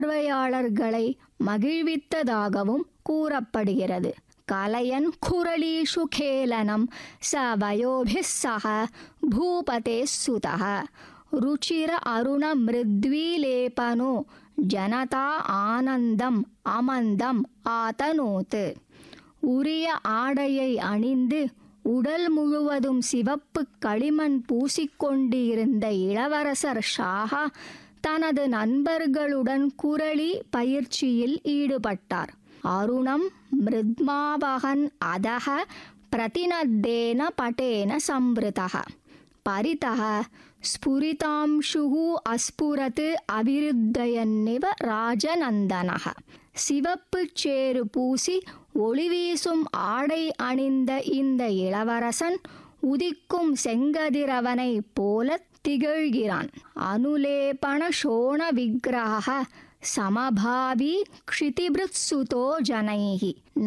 பார்வையாளர்களை மகிழ்வித்ததாகவும் கூறப்படுகிறது கலையன் குரலீஷு கேலனம் ச வயோபிஸ் சக பூபதே சுதः ருச்சிர அருண மிருத்வீலேபனோ ஜனதா ஆனந்தம் அமந்தம் ஆதனோத்து உரிய ஆடையை அணிந்து உடல் முழுவதும் சிவப்பு களிமண் பூசிக்கொண்டு இருந்த இளவரசர் ஷாஹா தனது நண்பர்களுடன் குரளி பயிற்சியில் ஈடுபட்டார் அருணம் மிருத்மாவகன் அதக பிரதிநத்தேன பட்டேன சம்பிருதः परितः स्फुरितांशुः अस्फुरत् அவிருத்தயன்னிவ ராஜநந்தனः சிவப்பு சேறு பூசி ஒளி வீசும் ஆடை அணிந்த இந்த இளவரசன் உதிக்கும் செங்கதிரவனைப் போல திகழ்கிறான் அனுலேபண சோண விக்கிரக சமபாவி क्षितिभृत्सुतो जनैः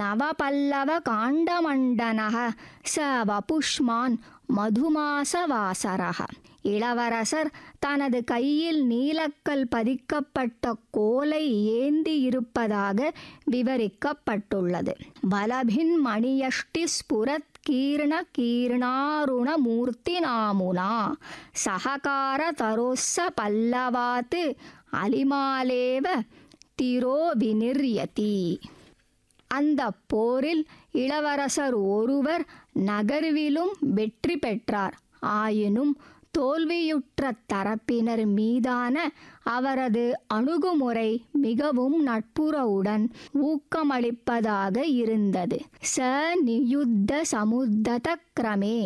நவபல்லவகாண்டமண்டனः ச வபுஷ்மான் மதுமாசவாசரः இளவரசர் தனது கையில் நீலக்கல் பதிக்கப்பட்ட கோலை ஏந்தி இருப்பதாக விவரிக்கப்பட்டுள்ளது வலபின் மணியஷ்டி ஸ்புரத் கீர்ண கீர்ணாருண மூர்த்தி நாமுனா சககார தரோஸ்ஸ பல்லவாத் அலிமாலேவ திரோ வினிர்யதி அந்த போரில் இளவரசர் ஒருவர் நகர்விலும் வெற்றி பெற்றார் ஆயினும் தோல்வியுற்ற தரப்பினர் மீதான அவரது அணுகுமுறை மிகவும் நட்புறவுடன் ஊக்கமளிப்பதாக இருந்தது ச நியுத்த சமுத்தத கிரமே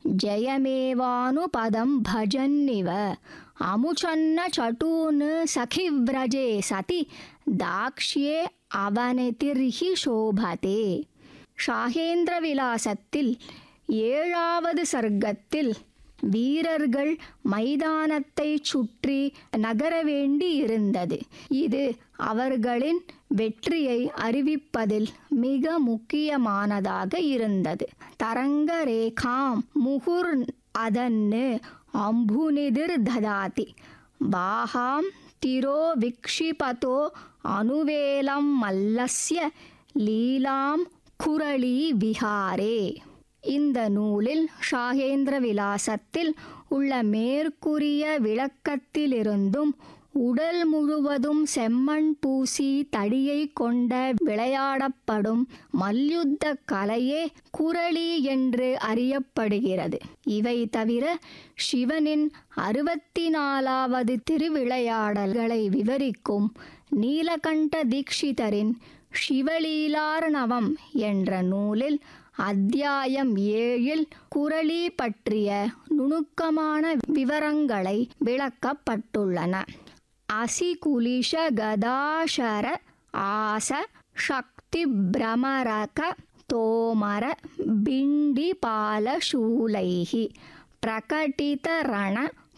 ஜெயமேவானுபதம் பஜன்னிவ அமுச்சன்ன சட்டூன் சகிவ்ரஜே சதி தாக்ஷ்யே அவனதிர்ஹி சோபதே ஷாகேந்திர விலாசத்தில் ஏழாவது சர்க்கத்தில் வீரர்கள் மைதானத்தை சுற்றி நகர வேண்டி இருந்தது இது அவர்களின் வெற்றியை அறிவிப்பதில் மிக முக்கியமானதாக இருந்தது தரங்க ரேகாம் முகுர் அதன்னு அம்புனிதிர் ததாதி பாகாம் திரோ விக்ஷிபதோ அனுவேலம் மல்லஸ்ய லீலாம் குரளி விஹாரே இந்த நூலில் ஷாகேந்திர விலாசத்தில் உள்ள மேற்கூறிய விளக்கத்திலிருந்தும் உடல் முழுவதும் செம்மண் பூசி தடியை கொண்ட விளையாடப்படும் மல்யுத்த கலையே குரளி என்று அறியப்படுகிறது இவை தவிர சிவனின் அறுபத்தி நாலாவது திருவிளையாடல்களை விவரிக்கும் நீலகண்ட தீக்ஷிதரின் சிவலீலார்ணவம் என்ற நூலில் அத்தியாயம் ஏழில் குரளி பற்றிய நுணுக்கமான விவரங்களை விளக்கப்பட்டுள்ளன அசிகுலிஷ கதாசர ஆச சக்தி பிரமரக தோமர பிண்டி பாலசூலைஹி பிரகட்டிதரண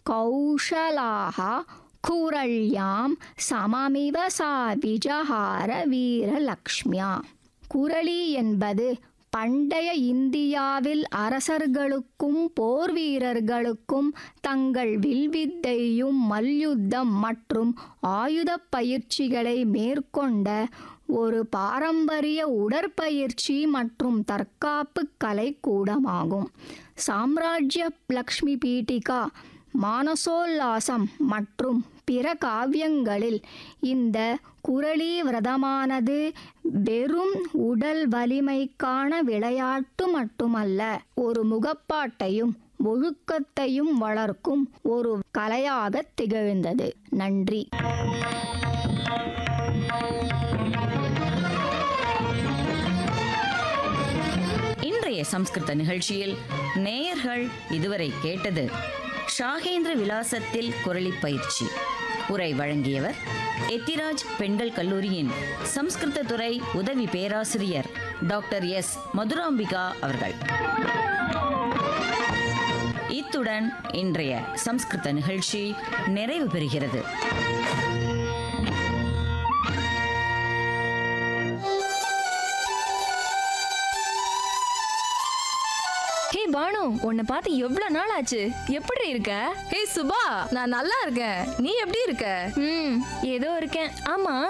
கௌஷலாக குரள்யாம் சமமிவ சா விஜஹார வீரலக்ஷ்மியா குரளி என்பது பண்டைய இந்தியாவில் அரசர்களுக்கும் போர் வீரர்களுக்கும் தங்கள் வில்வித்தையும் மல்யுத்தம் மற்றும் ஆயுதப் பயிற்சிகளை மேற்கொண்ட ஒரு பாரம்பரிய உடற்பயிற்சி மற்றும் தற்காப்பு கலைக்கூடமாகும் சாம்ராஜ்ய லக்ஷ்மி பீட்டிகா மானசோல்லாசம் மற்றும் பிற காவியங்களில் இந்த குரளி விரதமானது வெறும் உடல் வலிமைக்கான விளையாட்டு மட்டுமல்ல ஒரு முகப்பாட்டையும் ஒழுக்கத்தையும் வளர்க்கும் ஒரு கலையாக திகழ்ந்தது நன்றி இன்றைய சம்ஸ்கிருத நிகழ்ச்சியில் நேயர்கள் இதுவரை கேட்டது ஷாகேந்திர விலாசத்தில் குரலி பயிற்சி உரை வழங்கியவர் எத்திராஜ் பெண்கள் கல்லூரியின் சம்ஸ்கிருத துறை உதவி பேராசிரியர் டாக்டர் எஸ் மதுராம்பிகா அவர்கள் இத்துடன் இன்றைய சம்ஸ்கிருத நிகழ்ச்சி நிறைவு பெறுகிறது ஹே பானு உன்னை பார்த்து எவ்வளவு நாள் ஆச்சு எப்படி இருக்க ஹே சுபா நான் நல்லா இருக்கேன் நீ எப்படி இருக்க ம் ஏதோ இருக்கேன் ஆமா